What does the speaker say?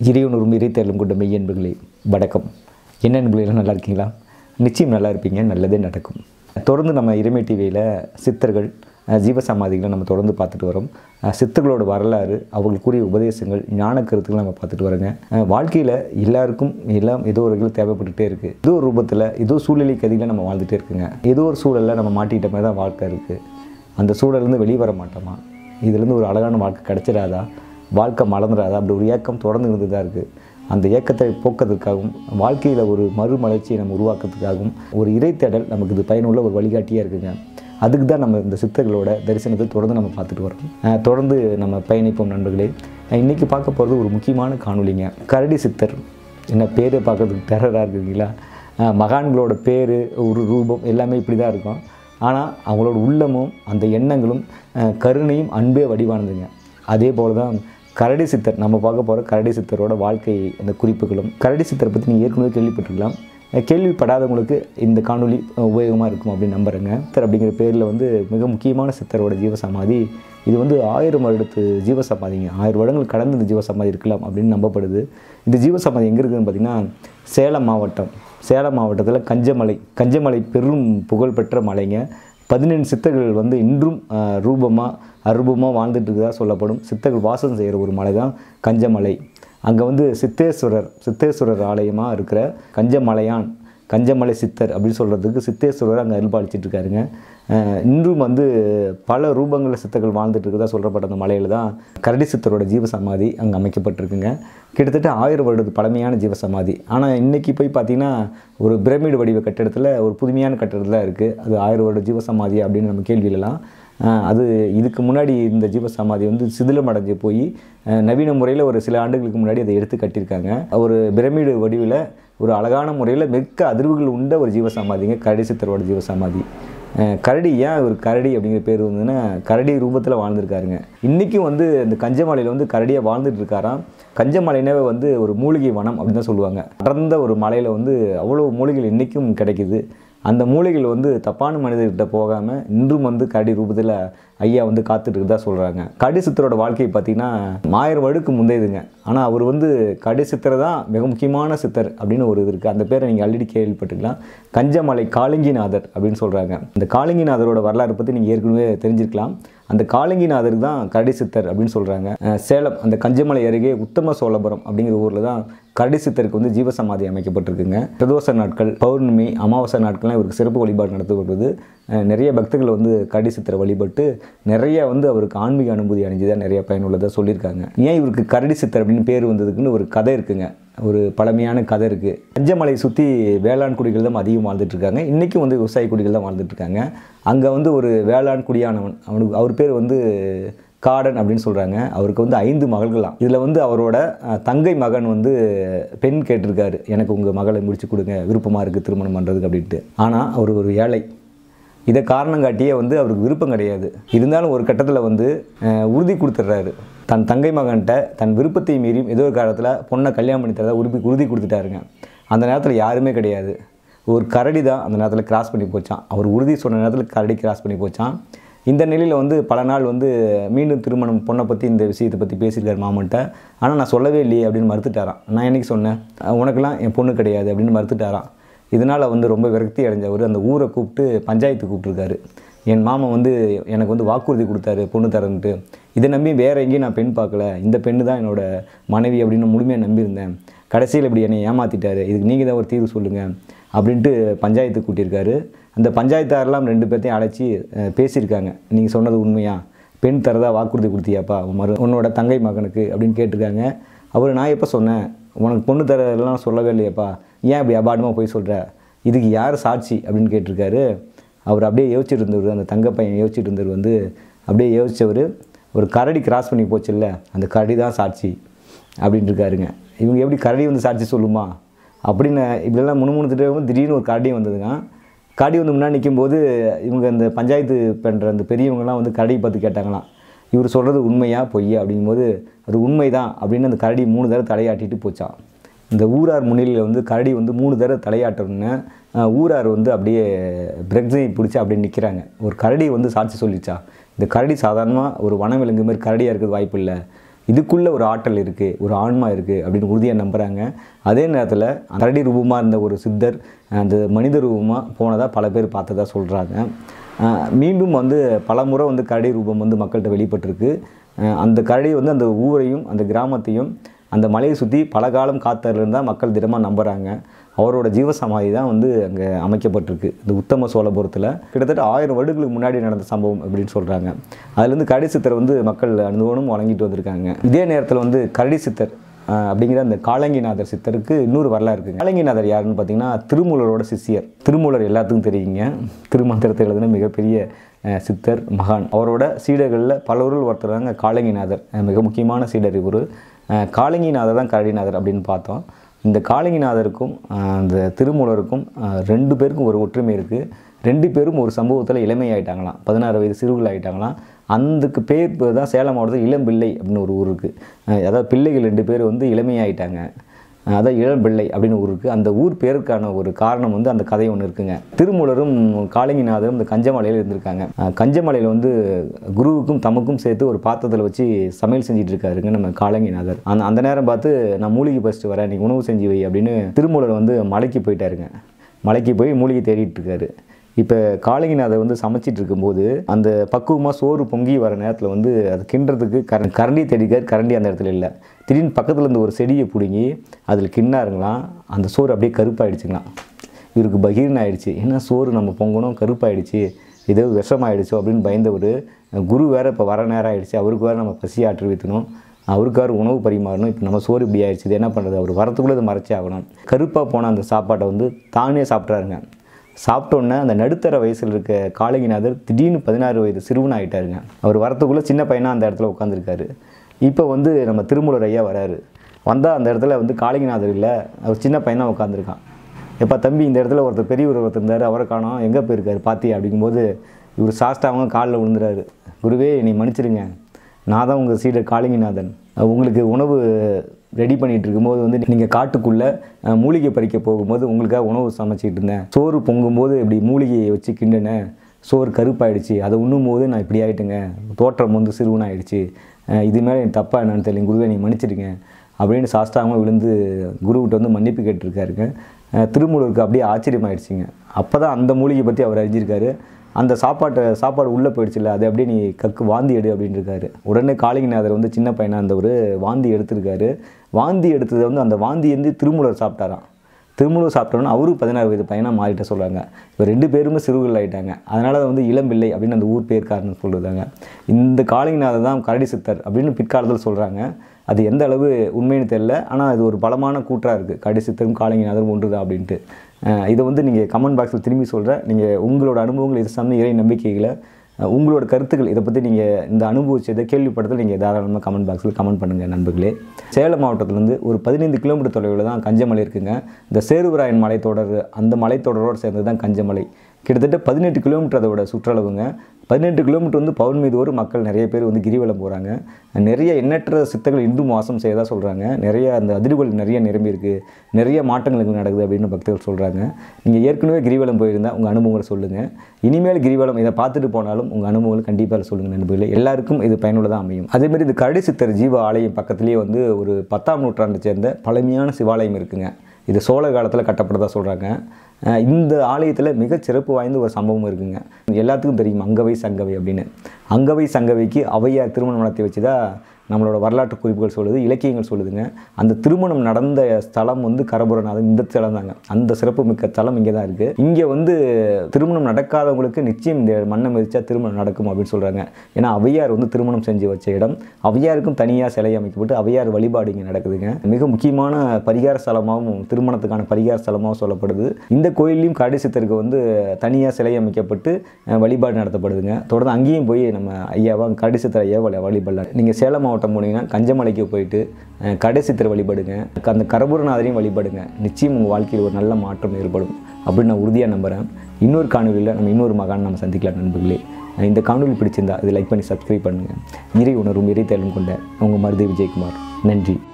இறைவனூரும் இறைத்தேலும் கொண்ட மெய்யன்பர்களே வணக்கம் என்ன நண்பர்களே நல்லா இருக்கீங்களா நிச்சயம் நல்லா இருப்பீங்க நல்லதே நடக்கும் தொடர்ந்து நம்ம இறைமை டிவியில் சித்தர்கள் அஹ், ஜீவசமாதிகளை நம்ம தொடர்ந்து பார்த்துட்டு வரோம் அஹ், சித்தர்களோட வரலாறு அவங்களுக்குரிய உபதேசங்கள் ஞான கருத்துக்களை நம்ம பார்த்துட்டு வரோங்க வாழ்க்கையில் எல்லாருக்கும் எல்லாம் ஏதோ ஒரு வகையில் தேவைப்பட்டுட்டே இருக்குது ஏதோ ஒரு ரூபத்தில் ஏதோ சூழ்நிலை கதியில் நம்ம வாழ்ந்துட்டே இருக்குங்க ஏதோ ஒரு சூழலில் நம்ம மாட்டிக்கிட்ட மாதிரி தான் வாழ்க்கை இருக்குது அந்த சூழலேருந்து வெளியே வர மாட்டோமா இதுலேருந்து ஒரு அழகான வாழ்க்கை கிடைச்சிடாதா வாழ்க்கை மலர்ந்துடாதா அப்படி ஒரு ஏக்கம் தொடர்ந்து இருந்து தான் இருக்குது அந்த ஏக்கத்தை போக்குறதுக்காகவும் வாழ்க்கையில் ஒரு மறுமலர்ச்சியை நம்ம உருவாக்குறதுக்காகவும் ஒரு இறைத்தேடல் நமக்கு இது பயனுள்ள ஒரு வழிகாட்டியாக இருக்குங்க அதுக்கு தான் நம்ம இந்த சித்தர்களோட தரிசனத்தை தொடர்ந்து நம்ம பார்த்துட்டு வரோம் அஹ் தொடர்ந்து நம்ம பயணிப்போம் நண்பர்களே அஹ் இன்னைக்கு பார்க்க போகிறது ஒரு முக்கியமான காணொலிங்க கரடி சித்தர் என்ன பேரை பார்க்கறதுக்கு டெரராக இருக்குங்களா அஹ் மகான்களோட பேர் ஒரு ரூபம் எல்லாமே இப்படி தான் இருக்கும் ஆனால் அவங்களோட உள்ளமும் அந்த எண்ணங்களும் அஹ், கருணையும் அன்பே வடிவானதுங்க அதே போல் தான் கரடி சித்தர் நம்ம பார்க்க போகிற கரடி சித்தரோட வாழ்க்கை அந்த குறிப்புகளும் கரடி சித்தரை பற்றி நீங்கள் ஏற்கனவே கேள்விப்பட்டிருக்கலாம் அஹ், கேள்விப்படாதவங்களுக்கு இந்த காணொளி உபயோகமாக இருக்கும் அப்படின்னு நம்புகிறேங்க சித்தர் அப்படிங்கிற பேரில் வந்து மிக முக்கியமான சித்தரோட ஜீவசமாதி இது வந்து ஆயிரம் வருடத்து ஜீவசமாதிங்க ஆயிரம் வருடங்கள் கடந்து இந்த ஜீவசமாதி இருக்கலாம் அப்படின்னு நம்பப்படுது இந்த ஜீவசமாதி எங்கே இருக்குதுன்னு பார்த்தீங்கன்னா சேலம் மாவட்டம் சேலம் மாவட்டத்தில் கஞ்சமலை கஞ்சமலை பெரும் புகழ்பெற்ற மலைங்க பதினெண்டு சித்தர்கள் வந்து இன்றும் ரூபமாக அரூபமாக வாழ்ந்துட்டு இருக்கதா சொல்லப்படும் சித்தர்கள் வாசம் செய்கிற ஒரு மலை தான் கஞ்சமலை அங்கே வந்து சித்தேஸ்வரர் சித்தேஸ்வரர் ஆலயமாக இருக்கிற கஞ்சமலையான் கஞ்சமலை சித்தர் அப்படின்னு சொல்கிறதுக்கு சித்தேஸ்வரர் அங்கே அருள்பாலிச்சிட்டு இருக்காருங்க அஹ் இன்றும் வந்து பல ரூபங்களில் சித்தர்கள் வாழ்ந்துட்டு இருக்கதா சொல்லப்பட்ட அந்த மலையில் தான் கரடி சித்தரோட ஜீவசமாதி அங்கே அமைக்கப்பட்டிருக்குங்க கிட்டத்தட்ட ஆயிரம் வருடத்து பழமையான ஜீவசமாதி ஆனால் இன்றைக்கி போய் பார்த்தீங்கன்னா ஒரு பிரமிடு வடிவ கட்டிடத்தில் ஒரு புதுமையான கட்டிடத்தில் இருக்குது அது ஆயிரம் வருட ஜீவசமாதி அப்படின்னு நம்ம கேள்வியிலலாம் அஹ் அது இதுக்கு முன்னாடி இந்த ஜீவசமாதி வந்து சிதிலமடைஞ்சு போய் அஹ் நவீன முறையில் ஒரு சில ஆண்டுகளுக்கு முன்னாடி அதை எடுத்து கட்டியிருக்காங்க ஒரு பிரமிடு வடிவில் ஒரு அழகான முறையில் மிக்க அதிர்வுகள் உண்ட ஒரு ஜீவசமாதிங்க கரடி சித்தரோட ஜீவசமாதி அஹ் கரடி ஏன் ஒரு கரடி அப்படிங்கிற பேர் வந்ததுன்னா கரடி ரூபத்தில் வாழ்ந்திருக்காருங்க இன்றைக்கும் வந்து இந்த கஞ்சமலையில் வந்து கரடியாக வாழ்ந்துட்டு இருக்காராம் கஞ்சமலைனாவே வந்து ஒரு மூலிகை வனம் அப்படின்னு தான் சொல்லுவாங்க அடர்ந்த ஒரு மலையில் வந்து அவ்வளோ மூலிகைகள் இன்றைக்கும் கிடைக்குது அந்த மூலிகைகள் வந்து தப்பான மனிதர்கிட்ட போகாமல் இன்றும் வந்து கரடி ரூபத்தில் ஐயா வந்து காத்துட்டு இருக்கதா சொல்கிறாங்க கரடி சித்தரோட வாழ்க்கையை பார்த்தீங்கன்னா ஆயிரம் வருடத்துக்கு முந்தையதுங்க ஆனால் அவர் வந்து கரடி சித்தர் தான் மிக முக்கியமான சித்தர் அப்படின்னு ஒரு இது இருக்குது அந்த பேரை நீங்கள் ஆல்ரெடி கேள்விப்பட்டிருக்கலாம் கஞ்சமலை காளிங்கிநாதர் அப்படின்னு சொல்கிறாங்க இந்த காளிங்கிநாதரோட வரலாறு பற்றி நீங்கள் ஏற்கனவே தெரிஞ்சிருக்கலாம் அந்த காளிங்கிநாதருக்கு தான் கரடி சித்தர் அப்படின்னு சொல்கிறாங்க சேலம் அந்த கஞ்சமலை அருகே உத்தம சோழபுரம் அப்படிங்கிற ஊரில் தான் கரடி சித்தருக்கு வந்து ஜீவசமாதி அமைக்கப்பட்டிருக்குங்க பிரதோஷ நாட்கள் பௌர்ணமி அமாவாசை நாட்கள்லாம் இவருக்கு சிறப்பு வழிபாடு நடத்தப்படுவது அஹ் நிறைய பக்தர்கள் வந்து கரடி சித்தரை வழிபட்டு நிறைய வந்து அவருக்கு ஆன்மீக அனுபூதி அடைஞ்சதாக நிறைய பயனுள்ளதாக சொல்லியிருக்காங்க ஏன் இவருக்கு கரடி சித்தர் அப்படின்னு பேர் வந்ததுக்குன்னு ஒரு கதை இருக்குங்க ஒரு பழமையான கதை இருக்குது பஞ்சமலை சுற்றி வேளாண் குடிகள் தான் அதிகம் வாழ்ந்துட்டு இருக்காங்க இன்றைக்கும் வந்து விவசாய குடிகள் தான் வாழ்ந்துட்டு இருக்காங்க அங்கே வந்து ஒரு வேளாண் குடியானவன் அவனுக்கு அவர் பேர் வந்து காடன் அப்படின்னு சொல்கிறாங்க அவருக்கு வந்து ஐந்து மகள்களாம் இதில் வந்து அவரோட அஹ், தங்கை மகன் வந்து பெண் கேட்டிருக்காரு எனக்கு உங்கள் மகளை முடிச்சு கொடுங்க விருப்பமாக இருக்குது திருமணம் பண்ணுறதுக்கு அப்படின்ட்டு ஆனால் அவர் ஒரு ஏழை இதை காரணம் காட்டியே வந்து அவருக்கு விருப்பம் கிடையாது இருந்தாலும் ஒரு கட்டத்தில் வந்து அஹ், உறுதி கொடுத்துட்றாரு தன் தங்கை மகன்கிட்ட தன் விருப்பத்தை மீறியும் ஏதோ ஒரு காலத்தில் பொண்ணை கல்யாணம் பண்ணி தரதா உறுதி உறுதி கொடுத்துட்டாருங்க அந்த நேரத்தில் யாருமே கிடையாது ஒரு கரடி தான் அந்த நேரத்தில் கிராஸ் பண்ணி போச்சான் அவர் உறுதி சொன்ன நேரத்தில் கரடி கிராஸ் பண்ணி போச்சான் இந்த நிலையில் வந்து பல நாள் வந்து மீண்டும் திருமணம் பொண்ணை பற்றி இந்த விஷயத்தை பற்றி பேசியிருக்காரு மாமன்ட்ட ஆனால் நான் சொல்லவே இல்லையே அப்படின்னு மறுத்துட்டாராம் நான் என்னைக்கு சொன்னேன் அஹ் உனக்கெல்லாம் என் பொண்ணு கிடையாது அப்படின்னு மறுத்துட்டாராம் இதனால் வந்து ரொம்ப விரக்தி அடைஞ்சவர் அந்த ஊரை கூப்பிட்டு பஞ்சாயத்து கூப்பிட்ருக்காரு என் மாமன் வந்து எனக்கு வந்து வாக்குறுதி கொடுத்தாரு பொண்ணு தரன்ட்டு இதை நம்பி வேறு எங்கேயும் நான் பெண் பார்க்கல இந்த பெண்ணு தான் என்னோட மனைவி அப்படின்னு முழுமையாக நம்பியிருந்தேன் கடைசியில் இப்படி என்னை ஏமாற்றிட்டாரு இதுக்கு நீங்கள் தான் ஒரு தீர்வு சொல்லுங்கள் அப்படின்ட்டு பஞ்சாயத்து கூட்டியிருக்காரு அந்த பஞ்சாயத்தாரெல்லாம் ரெண்டு பேர்த்தையும் அழைச்சி அஹ், பேசியிருக்காங்க நீங்கள் சொன்னது உண்மையா பெண் தரதா வாக்குறுதி கொடுத்தியாப்பா உன் மறு உன்னோட தங்கை மகனுக்கு அப்படின்னு கேட்டிருக்காங்க அவர் நான் எப்போ சொன்னேன் உனக்கு பொண்ணு தரதெல்லாம் சொல்லவே இல்லையாப்பா ஏன் இப்படி அபாடமாக போய் சொல்கிற இதுக்கு யார் சாட்சி அப்படின்னு கேட்டிருக்காரு அவர் அப்படியே யோசிச்சுட்டு இருந்தவர் அந்த தங்க பையன் யோசிச்சுட்டு இருந்தவர் வந்து அப்படியே யோசிச்சவர் ஒரு கரடி கிராஸ் பண்ணி போச்சுல்ல அந்த கரடி தான் சாட்சி அப்படின்ட்டு இருக்காருங்க இவங்க எப்படி கரடி வந்து சாட்சி சொல்லுமா அப்படின்னு இப்படிலாம் முணுமுணுத்துட்டே வந்து திடீர்னு ஒரு கரடி வந்ததுங்க கரடி வந்து முன்னாடி நிற்கும்போது இவங்க இந்த பஞ்சாயத்து பண்ணுற அந்த பெரியவங்கலாம் வந்து கரடியை பார்த்து கேட்டாங்களாம் இவர் சொல்கிறது உண்மையா பொய்யா அப்படிங்கும்போது அது உண்மை தான் அப்படின்னு அந்த கரடி மூணு தடவை தலையாட்டிட்டு போச்சான் இந்த ஊரார் முன்னிலையில் வந்து கரடி வந்து மூணு தடவை தலையாட்டணுன்னு அஹ், ஊரார் வந்து அப்படியே பிரக்ஸை பிடிச்சி அப்படியே நிற்கிறாங்க ஒரு கரடி வந்து சாட்சி சொல்லிச்சா இந்த கரடி சாதாரணமாக ஒரு வனவிலங்கு மாதிரி கரடியாக இருக்கிறது வாய்ப்பு இல்லை இதுக்குள்ளே ஒரு ஆற்றல் இருக்குது ஒரு ஆன்மா இருக்குது அப்படின்னு உறுதியாக நம்புகிறாங்க அதே நேரத்தில் கரடி ரூபமாக இருந்த ஒரு சித்தர் அந்த மனித ரூபமாக போனதாக பல பேர் பார்த்ததா சொல்கிறாங்க மீண்டும் வந்து பல முறை வந்து கரடி ரூபம் வந்து மக்கள்கிட்ட வெளிப்பட்டிருக்கு அஹ் அந்த கரடி வந்து அந்த ஊரையும் அந்த கிராமத்தையும் அந்த மலையை சுற்றி பல காலம் காத்தருன்னு தான் மக்கள் தினமாக நம்புகிறாங்க அவரோட ஜீவசமாதி தான் வந்து அங்கே அமைக்கப்பட்டிருக்கு இந்த உத்தம சோழபுரத்தில் கிட்டத்தட்ட ஆயிரம் வருடங்களுக்கு முன்னாடி நடந்த சம்பவம் அப்படின்னு சொல்கிறாங்க அதுலேருந்து கரடி சித்தர் வந்து மக்கள் அனுபவமும் வழங்கிட்டு வந்திருக்காங்க இதே நேரத்தில் வந்து கரடி சித்தர் அஹ், அப்படிங்கிற அந்த காலங்கிநாதர் சித்தருக்கு இன்னொரு வரலாறு இருக்குங்க காலங்கிநாதர் யாருன்னு பார்த்தீங்கன்னா திருமூலரோட சிஷ்யர் திருமூலர் எல்லாத்துக்கும் தெரியுங்க திருமந்திரத்தை எழுதின மிகப்பெரிய அஹ், சித்தர் மகான் அவரோட சீடர்களில் பலவர்கள் ஒருத்தர் தாங்க காலங்கிநாதர் அஹ், மிக முக்கியமான சீடர் இவர் காலங்கிநாதர் தான் கரடிநாதர் அப்படின்னு பார்த்தோம் இந்த காலங்கிநாதருக்கும் அஹ், அந்த திருமூலருக்கும் அஹ், ரெண்டு பேருக்கும் ஒரு ஒற்றுமை இருக்குது ரெண்டு பேரும் ஒரு சம்பவத்தில் இளமையாயிட்டாங்களாம் பதினாறு வயது சிறுகள் ஆயிட்டாங்களாம் அதுக்கு பேர் பேர் தான் சேலம் மாவட்டத்தில் இளம்பிள்ளை அப்படின்னு ஒரு ஊர் இருக்குது அதாவது பிள்ளைகள் ரெண்டு பேர் வந்து இளமையாயிட்டாங்க அஹ் அதான் இளம்பிள்ளை அப்படின்னு ஊர் இருக்குது அந்த ஊர் பேருக்கான ஒரு காரணம் வந்து அந்த கதை ஒன்று இருக்குங்க திருமூலரும் காளிங்கிநாதரும் இந்த கஞ்சமலையில் இருந்திருக்காங்க அஹ் கஞ்சமலையில் வந்து குருவுக்கும் தமக்கும் சேர்த்து ஒரு பாத்திரத்தில் வச்சு சமையல் செஞ்சுட்டு இருக்காருங்க நம்ம காலங்கிநாதர் அந்த அந்த நேரம் பார்த்து நான் மூலிகை பறிச்சுட்டு வரேன் நீ உணவு செஞ்சு வை அப்படின்னு திருமூலர் வந்து மலைக்கு போயிட்டாருங்க மலைக்கு போய் மூலிகை தேடிட்டு இருக்காரு இப்போ காளிங்கிநாதர் வந்து சமைச்சிட்டு இருக்கும்போது அந்த பக்குவமாக சோறு பொங்கி வர நேரத்தில் வந்து அது கிண்டுறதுக்கு கர கரண்டி தேடிக்கார் கரண்டி அந்த இடத்துல இல்லை திடீர்னு பக்கத்தில் இருந்து ஒரு செடியை பிடுங்கி அதில் கிண்ணாருங்களாம் அந்த சோறு அப்படியே கருப்பாயிடுச்சுங்களாம் இவருக்கு பகீர்னு ஆயிடுச்சு ஏன்னா சோறு நம்ம பொங்கணும் கருப்பாயிடுச்சு ஏதோ விஷமாயிடுச்சோ அப்படின்னு பயந்தவர் குரு வேறு இப்போ வர நேரம் ஆயிடுச்சு அவருக்கு வேறு நம்ம பசி ஆற்று வைத்தணும் அவருக்கு வேறு உணவு பரிமாறணும் இப்போ நம்ம சோறு இப்படி ஆயிடுச்சு இது என்ன பண்ணுறது அவர் வரத்துக்குள்ளே இதை மறைச்சே ஆகணும் கருப்பாக போன அந்த சாப்பாட்டை வந்து தானே சாப்பிட்றாருங்க சாப்பிட்டோன்னே அந்த நடுத்தர வயசில் இருக்க காளகிநாதர் திடீர்னு பதினாறு வயது சிறுவன் ஆகிட்டாருங்க அவர் வரத்துக்குள்ளே சின்ன பையனாக அந்த இடத்துல உட்காந்துருக்காரு இப்போ வந்து நம்ம திருமூலர் ஐயா வராரு வந்தால் அந்த இடத்துல வந்து காளிங்கநாதர் இல்லை அவர் சின்ன பையனாக உட்காந்துருக்கான் எப்பா தம்பி இந்த இடத்துல ஒருத்தர் பெரியவர் ஒருத்தர் இருந்தார் அவரை காணோம் எங்கே போயிருக்காரு பாத்தி அப்படிங்கும்போது இவர் சாஸ்தாவங்க காலில் விழுந்துறாரு குருவே நீ மன்னிச்சிருங்க நான் தான் உங்கள் சீடர் காளிங்கநாதன் உங்களுக்கு உணவு ரெடி பண்ணிட்டு இருக்கும்போது வந்து நீங்கள் காட்டுக்குள்ளே அஹ், மூலிகை பறிக்க போகும்போது உங்களுக்காக உணவு சமைச்சிட்டு இருந்தேன் சோறு பொங்கும்போது இப்படி மூலிகையை வச்சு கிண்டினேன் சோறு கருப்பாயிடுச்சு அதை உண்ணும் போது நான் இப்படி ஆயிட்டுங்க தோற்றம் வந்து சிறுவனாயிடுச்சு அஹ், இது மேலே எனக்கு தப்பாக என்னன்னு தெரியல குருவே நீ மன்னிச்சிடுங்க அப்படின்னு சாஸ்தாகமாக விழுந்து குருவிட்ட வந்து மன்னிப்பு கேட்டிருக்காருங்க அஹ், திருமூலருக்கு அப்படியே ஆச்சரியமாயிடுச்சுங்க அப்போ தான் அந்த மூலிகை பற்றி அவர் அறிஞ்சிருக்காரு அந்த சாப்பாட்டை சாப்பாடு உள்ளே போயிடுச்சுல்ல அதை அப்படியே நீ கக்கு வாந்தி எடு அப்படின்னு இருக்காரு உடனே காளிங்கநாதர் வந்து சின்ன பையனாக இருந்தவர் வாந்தி எடுத்திருக்காரு வாந்தி எடுத்ததை வந்து அந்த வாந்தி வந்து திருமூலர் சாப்பிட்டாராம் திருமூலர் சாப்பிட்டோன்னா அவரும் பதினாறு வயது பையனாக மாறிட்ட சொல்கிறாங்க இப்போ ரெண்டு பேருமே சிறுவர்கள் ஆயிட்டாங்க அதனால் வந்து இளம்பிள்ளை அப்படின்னு அந்த ஊர் பேர் காரணம் சொல்லுறாங்க இந்த காளிங்கநாதர் தான் கரடி சித்தர் அப்படின்னு பிற்காலத்தில் சொல்கிறாங்க அது எந்த அளவு உண்மைன்னு தெரியல ஆனால் அது ஒரு பலமான கூற்றாக இருக்குது கரடி சித்தரும் காளிங்கநாதரும் ஒன்றுதான் அப்படின்ட்டு அஹ் இதை வந்து நீங்கள் கமெண்ட் பாக்ஸில் திரும்பி சொல்கிறேன் நீங்கள் உங்களோட அனுபவங்கள் இது சார்ந்த இறை நம்பிக்கைகளை அஹ் உங்களோட கருத்துக்கள் இதை பற்றி நீங்கள் இந்த அனுபவிச்சதை கேள்விப்பட்டதில் நீங்கள் தாராளமாக கமெண்ட் பாக்ஸில் கமெண்ட் பண்ணுங்கள் நண்பர்களே சேலம் மாவட்டத்திலேருந்து ஒரு பதினைந்து கிலோமீட்டர் தொலைவில் தான் கஞ்சமலை இருக்குங்க இந்த சேருவராயன் மலைத்தொடர் அந்த மலைத்தொடரோடு சேர்ந்தது தான் கஞ்சமலை கிட்டத்தட்ட பதினெட்டு கிலோமீட்டர் அதோட சுற்றளவுங்க பதினெட்டு கிலோமீட்டர் வந்து பௌர்ணமி தோறும் மக்கள் நிறைய பேர் வந்து கிரிவலம் போகிறாங்க நிறைய எண்ணற்ற சித்தர்கள் இன்றும் வாசம் செய்யறதா சொல்கிறாங்க நிறைய அந்த அதிர்வுகள் நிறைய நிரம்பி இருக்குது நிறைய மாற்றங்கள் நடக்குது அப்படின்னு பக்தர்கள் சொல்கிறாங்க நீங்கள் ஏற்கனவே கிரிவலம் போயிருந்தால் உங்கள் அனுபவங்களை சொல்லுங்கள் இனிமேல் கிரிவலம் இதை பார்த்துட்டு போனாலும் உங்கள் அனுபவங்களை கண்டிப்பாக சொல்லுங்கள் நண்பர்களே எல்லாருக்கும் இது பயனுள்ளதாக அமையும் அதேமாதிரி இந்த கரடி சித்தர் ஜீவ ஆலயம் பக்கத்துலேயே வந்து ஒரு பத்தாம் நூற்றாண்டை சேர்ந்த பழமையான சிவாலயம் இருக்குங்க இது சோழ காலத்தில் கட்டப்பட்டதா சொல்கிறாங்க அஹ் இந்த ஆலயத்தில் மிகச் சிறப்பு வாய்ந்த ஒரு சம்பவம் இருக்குங்க எல்லாத்துக்கும் தெரியும் அங்கவை சங்கவை அப்படின்னு அங்கவை சங்கவைக்கு ஔவையார் திருமணம் நடத்தி வச்சு தான் நம்மளோட வரலாற்று குறிப்புகள் சொல்லுது இலக்கியங்கள் சொல்லுதுங்க அந்த திருமணம் நடந்த ஸ்தலம் வந்து கரபுரநாதன் இந்த ஸ்தலம் தாங்க அந்த சிறப்பு மிக்க ஸ்தலம் இங்கே தான் இருக்குது இங்கே வந்து திருமணம் நடக்காதவங்களுக்கு நிச்சயம் இந்த மண்ணை மிதிச்சா திருமணம் நடக்கும் அப்படின்னு சொல்கிறாங்க ஏன்னா ஔவையார் வந்து திருமணம் செஞ்சு வச்ச இடம் ஔவையாருக்கும் தனியாக சிலை அமைக்கப்பட்டு ஔவையார் வழிபாடு இங்கே நடக்குதுங்க மிக முக்கியமான பரிகார ஸ்தலமாகவும் திருமணத்துக்கான பரிகார ஸ்தலமாகவும் சொல்லப்படுது இந்த கோயிலையும் கரடி சித்தருக்கு வந்து தனியாக சிலை அமைக்கப்பட்டு அஹ், வழிபாடு நடத்தப்படுதுங்க தொடர்ந்து அங்கேயும் போய் நம்ம ஐயாவா கரடி சித்தர் ஐயா வழி- வழிபடலாம் நீங்கள் சேலம் மாவட்டம் போனீங்கன்னா கஞ்சமலைக்கு போயிட்டு அஹ், கரடி சித்தரை வழிபடுங்க அந்த கரபுரநாதரையும் வழிபடுங்க நிச்சயம் உங்கள் வாழ்க்கையில் ஒரு நல்ல மாற்றம் ஏற்படும் அப்படின்னு நான் உறுதியாக நம்புகிறேன் இன்னொரு காணொலியில் நம்ம இன்னொரு மகான் நம்ம சந்திக்கலாம் நண்பர்களே அஹ் இந்த காணொலி பிடிச்சிருந்தா இதை லைக் பண்ணி சப்ஸ்கிரைப் பண்ணுங்கள் இறை உணர்வும் இறை கொண்ட உங்கள் மருதை விஜயகுமார் நன்றி